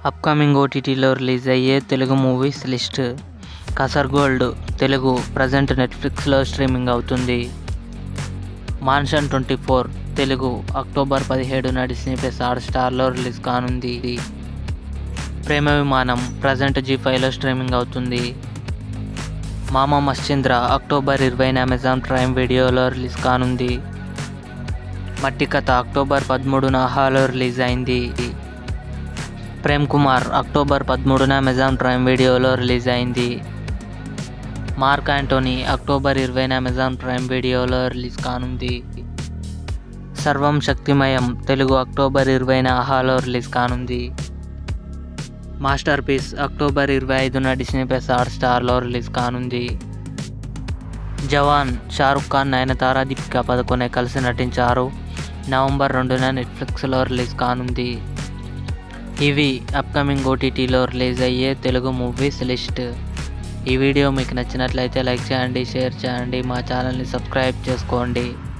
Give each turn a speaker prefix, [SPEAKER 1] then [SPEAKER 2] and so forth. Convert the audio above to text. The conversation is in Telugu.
[SPEAKER 1] అప్కమింగ్ ఓటీటీలో రిలీజ్ అయ్యే Telugu movies list Kasargold Telugu present నెట్ఫ్లిక్స్లో స్ట్రీమింగ్ అవుతుంది Mansion twenty four Telugu October పదిహేడున డిస్నీ ప్లస్ హాట్ స్టార్లో రిలీజ్ కానుంది ప్రేమ విమానం ప్రజెంట్ జీ ఫైవ్లో స్ట్రీమింగ్ అవుతుంది మామ మశ్చంద్ర అక్టోబర్ ఇరవైన అమెజాన్ ప్రైమ్ వీడియోలో రిలీజ్ కానుంది మట్టి కథ అక్టోబర్ పదమూడున ఆహాలో రిలీజ్ అయింది ప్రేమ్ కుమార్ అక్టోబర్ పదమూడున అమెజాన్ ప్రైమ్ వీడియోలో రిలీజ్ అయింది మార్క్ యాంటోనీ అక్టోబర్ ఇరవైన అమెజాన్ ప్రైమ్ వీడియోలో రిలీజ్ కానుంది సర్వం శక్తిమయం తెలుగు అక్టోబర్ ఇరవైన ఆహాలో రిలీజ్ కానుంది మాస్టర్ పీస్ అక్టోబర్ ఇరవై ఐదున డిస్నీ ప్లస్ హాట్ స్టార్లో రిలీజ్ కానుంది జవాన్ షారుఖ్ ఖాన్ నయనతార దీపికా పదకొనే కలిసి నటించారు నవంబర్ రెండున నెట్ఫ్లిక్స్లో రిలీజ్ కానుంది ఇవి అప్కమింగ్ ఓటీటీలో రిలీజ్ అయ్యే తెలుగు మూవీస్ లిస్ట్ ఈ వీడియో మీకు నచ్చినట్లయితే లైక్ చేయండి షేర్ చేయండి మా ఛానల్ని సబ్స్క్రైబ్ చేసుకోండి